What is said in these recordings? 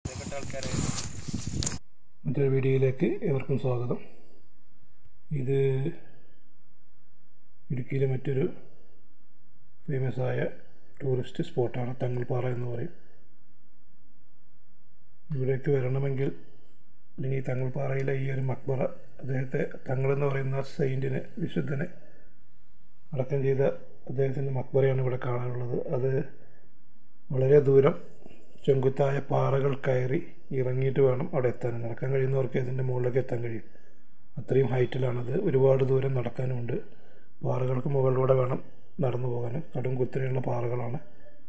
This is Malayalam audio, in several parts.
പ്രിയപ്പെട്ട ആൾക്കാരെ മറ്റൊരു വീഡിയോയിലേക്ക് ഏവർക്കും സ്വാഗതം ഇത് ഇടുക്കിയിലെ മറ്റൊരു ഫേമസ് ആയ ടൂറിസ്റ്റ് സ്പോട്ടാണ് തങ്ങൾപ്പാറ എന്ന് പറയും ഇവിടേക്ക് വരണമെങ്കിൽ അല്ലെങ്കിൽ തങ്ങൾപ്പാറയിലെ ഈ ഒരു മക്ബറ അദ്ദേഹത്തെ തങ്ങളെന്ന് പറയുന്ന സെയിൻറ്റിനെ വിശുദ്ധനെ അടക്കം ചെയ്ത അദ്ദേഹത്തിൻ്റെ മക്ബറയാണ് ഇവിടെ കാണാനുള്ളത് അത് വളരെ ദൂരം ചെങ്കുത്തായ പാറകൾ കയറി ഇറങ്ങിയിട്ട് വേണം അവിടെ എത്താൻ നടക്കാൻ കഴിയുന്നവർക്ക് ഇതിൻ്റെ മുകളിലേക്ക് എത്താൻ കഴിയും അത്രയും ഹൈറ്റിലാണത് ഒരുപാട് ദൂരം നടക്കാനുമുണ്ട് പാറകൾക്ക് മുകളിലൂടെ വേണം നടന്നു പോകാൻ കടും കുത്തനെയുള്ള പാറകളാണ്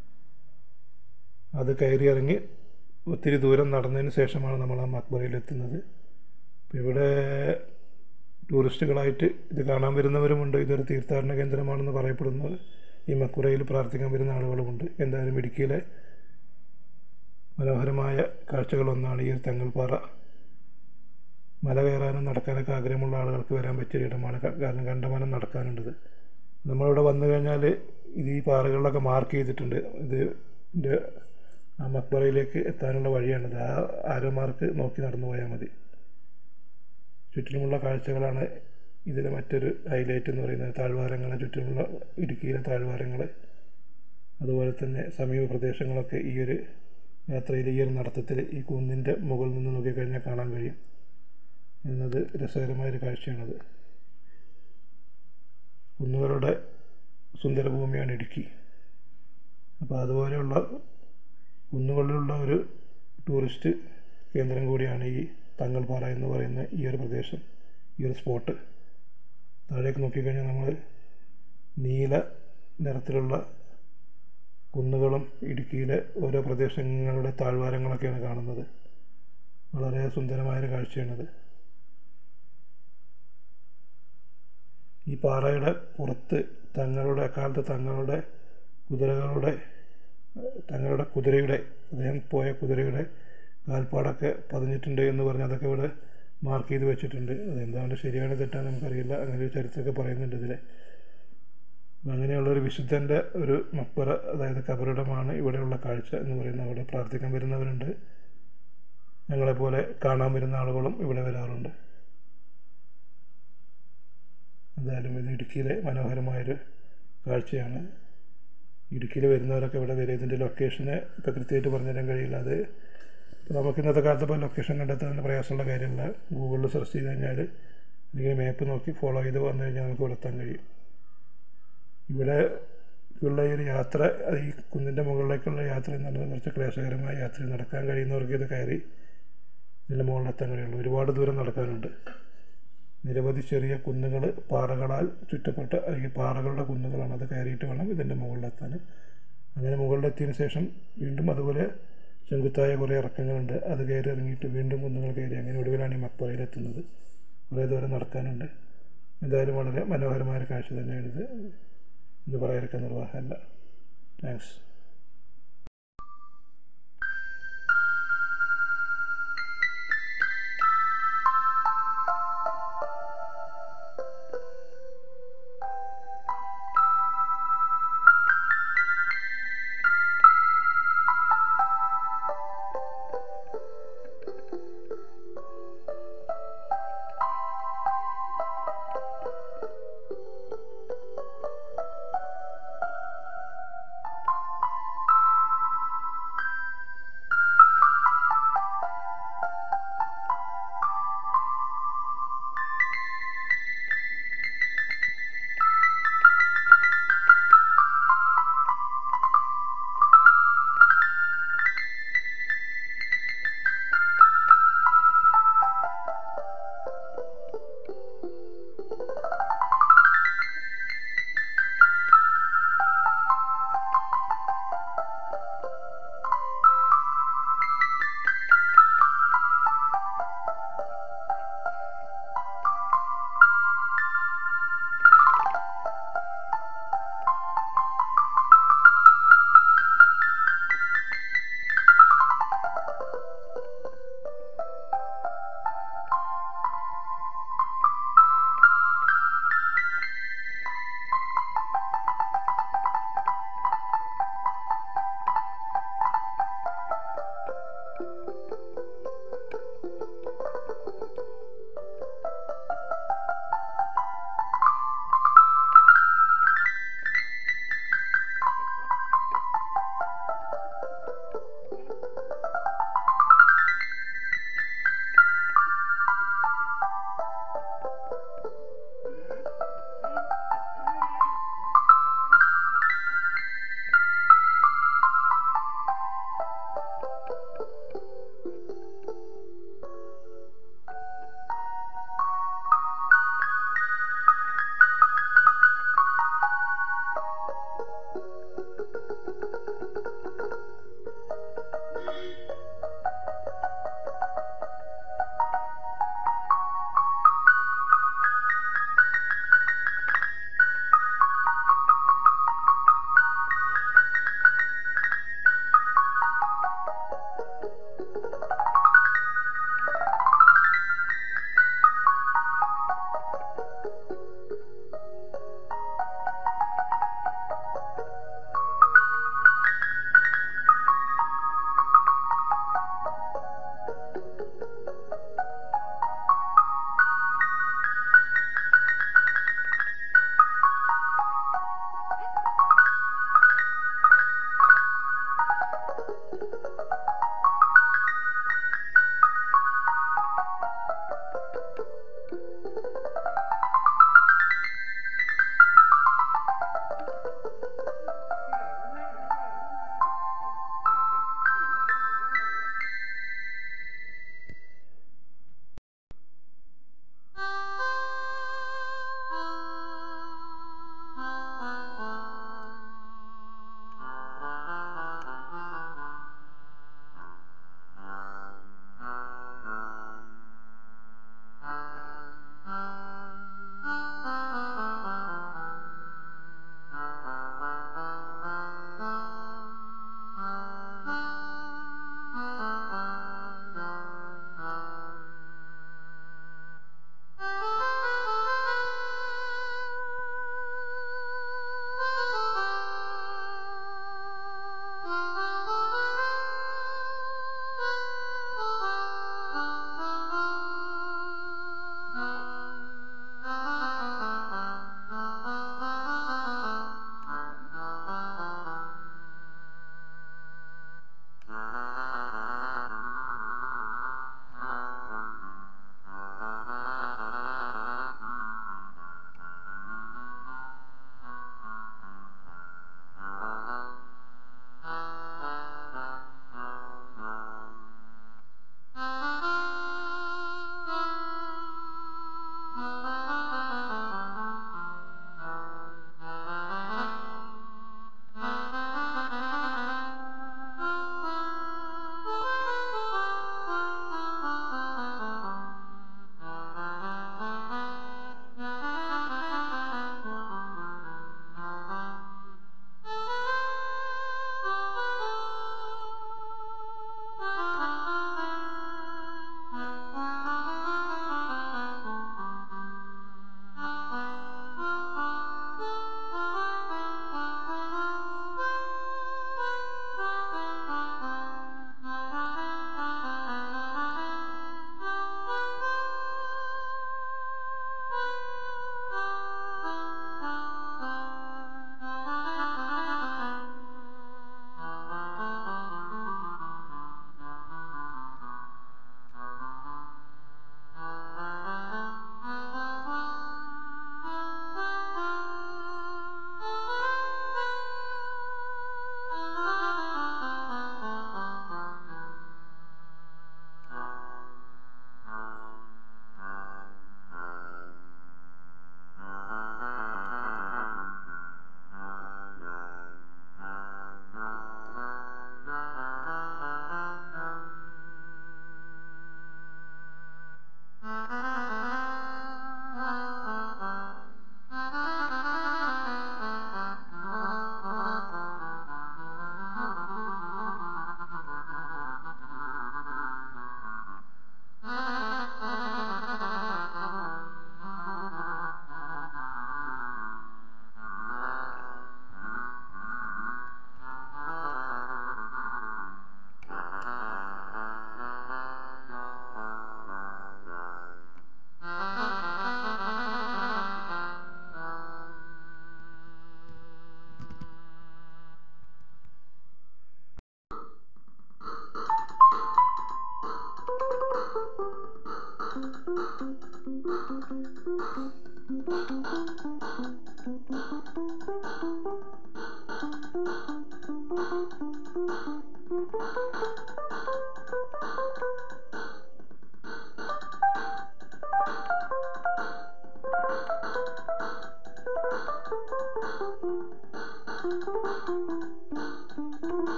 അത് കയറി ഇറങ്ങി ഒത്തിരി ദൂരം നടന്നതിന് ശേഷമാണ് നമ്മൾ ആ മക്ബറയിൽ എത്തുന്നത് അപ്പോൾ ഇവിടെ ടൂറിസ്റ്റുകളായിട്ട് ഇത് കാണാൻ വരുന്നവരുമുണ്ട് ഇതൊരു തീർത്ഥാടന കേന്ദ്രമാണെന്ന് പറയപ്പെടുന്നത് ഈ മക്ബറയിൽ പ്രാർത്ഥിക്കാൻ വരുന്ന ആളുകളുമുണ്ട് എന്തായാലും ഇടുക്കിയിലെ മനോഹരമായ കാഴ്ചകളൊന്നാണ് ഈ ഒരു തങ്ങൾപ്പാറ മല കയറാനും നടക്കാനൊക്കെ ആഗ്രഹമുള്ള ആളുകൾക്ക് വരാൻ പറ്റിയ ഇടമാണ് ക- കാരണം കണ്ടമാനം നടക്കാനുണ്ടത് നമ്മളിവിടെ വന്നു കഴിഞ്ഞാൽ ഇത് ഈ പാറകളിലൊക്കെ മാർക്ക് ചെയ്തിട്ടുണ്ട് ഇത് ഇതിൻ്റെ ആ മക്ബറയിലേക്ക് എത്താനുള്ള വഴിയാണിത് ആ ആരോ മാർക്ക് നോക്കി നടന്നു പോയാൽ മതി ചുറ്റിലുമുള്ള കാഴ്ചകളാണ് ഇതിലെ മറ്റൊരു ഹൈലൈറ്റ് എന്ന് പറയുന്നത് താഴ്വാരങ്ങളെ ചുറ്റിലുമുള്ള ഇടുക്കിയിലെ താഴ്വാരങ്ങൾ അതുപോലെ തന്നെ സമീപ പ്രദേശങ്ങളൊക്കെ ഈ ഒരു യാത്രയിൽ ഈ ഒരു നടത്തത്തിൽ ഈ കുന്നിൻ്റെ മുകളിൽ നിന്ന് നോക്കിക്കഴിഞ്ഞാൽ കാണാൻ കഴിയും എന്നത് രസകരമായൊരു കാഴ്ചയാണത് കുന്നുകളുടെ സുന്ദരഭൂമിയാണ് ഇടുക്കി അപ്പോൾ അതുപോലെയുള്ള കുന്നുകളിലുള്ള ഒരു ടൂറിസ്റ്റ് കേന്ദ്രം കൂടിയാണ് ഈ തങ്ങൾപ്പാറ എന്ന് പറയുന്ന ഈ ഒരു പ്രദേശം ഈ ഒരു സ്പോട്ട് താഴേക്ക് നോക്കിക്കഴിഞ്ഞാൽ നമ്മൾ നീല നിറത്തിലുള്ള കുന്നുകളും ഇടുക്കിയിലെ ഓരോ പ്രദേശങ്ങളുടെ താഴ്വാരങ്ങളൊക്കെയാണ് കാണുന്നത് വളരെ സുന്ദരമായൊരു കാഴ്ചയാണിത് ഈ പാറയുടെ പുറത്ത് തങ്ങളുടെ അക്കാലത്ത് തങ്ങളുടെ കുതിരകളുടെ തങ്ങളുടെ കുതിരയുടെ അദ്ദേഹം പോയ കുതിരയുടെ കാൽപ്പാടൊക്കെ പതിഞ്ഞിട്ടുണ്ട് എന്ന് പറഞ്ഞ് അതൊക്കെ ഇവിടെ മാർക്ക് ചെയ്ത് വെച്ചിട്ടുണ്ട് അതെന്താണ് ശരിയാണ് തെറ്റാണ് നമുക്കറിയില്ല അങ്ങനെ ഒരു ചരിത്രമൊക്കെ പറയുന്നുണ്ട് ഇതിൽ അപ്പം അങ്ങനെയുള്ള ഒരു വിശുദ്ധൻ്റെ ഒരു മക്ബറ അതായത് കബറിടമാണ് ഇവിടെയുള്ള കാഴ്ച എന്ന് പറയുന്നത് അവിടെ പ്രാർത്ഥിക്കാൻ വരുന്നവരുണ്ട് ഞങ്ങളെപ്പോലെ കാണാൻ വരുന്ന ആളുകളും ഇവിടെ വരാറുണ്ട് എന്തായാലും ഇത് ഇടുക്കിയിലെ മനോഹരമായൊരു കാഴ്ചയാണ് ഇടുക്കിയിൽ വരുന്നവരൊക്കെ ഇവിടെ വരും ഇതിൻ്റെ ലൊക്കേഷന് ഇപ്പോൾ കൃത്യമായിട്ട് പറഞ്ഞുതരാൻ കഴിയില്ല അത് ഇപ്പോൾ നമുക്ക് ഇന്നത്തെ കാലത്ത് ഇപ്പോൾ ലൊക്കേഷൻ കണ്ടെത്താൻ പ്രയാസമുള്ള കാര്യമില്ല ഗൂഗിളിൽ സെർച്ച് ചെയ്ത് കഴിഞ്ഞാൽ അല്ലെങ്കിൽ മാപ്പ് നോക്കി ഫോളോ ചെയ്ത് വന്നു കഴിഞ്ഞാൽ നമുക്ക് ഇവിടെ എത്താൻ കഴിയും ഇവിടെ ഉള്ള ഈ ഒരു യാത്ര അത് ഈ കുന്നിൻ്റെ മുകളിലേക്കുള്ള യാത്ര എന്ന് പറയുന്നത് കുറച്ച് ക്ലേശകരമായ യാത്ര നടക്കാൻ കഴിയുന്നവർക്ക് ഇത് കയറി ഇതിൻ്റെ മുകളിലെത്താൻ കഴിയുള്ളൂ ഒരുപാട് ദൂരം നടക്കാനുണ്ട് നിരവധി ചെറിയ കുന്നുകൾ പാറകളാൽ ചുറ്റപ്പെട്ട അല്ലെങ്കിൽ പാറകളുടെ കുന്നുകളാണ് അത് കയറിയിട്ട് വേണം ഇതിൻ്റെ മുകളിലെത്താൻ അങ്ങനെ മുകളിലെത്തിയതിന് ശേഷം വീണ്ടും അതുപോലെ ചെങ്കുത്തായ കുറേ ഇറക്കങ്ങളുണ്ട് അത് കയറി ഇറങ്ങിയിട്ട് വീണ്ടും കുന്നുകൾ കയറി അങ്ങനെ ഒടുവിലാണ് ഈ മക്ബറയിലെത്തുന്നത് കുറേ ദൂരം നടക്കാനുണ്ട് എന്തായാലും വളരെ മനോഹരമായ ഒരു കാഴ്ച തന്നെയാണിത് ഇത് പറയാനൊക്കെ നിർവാഹമല്ല താങ്ക്സ്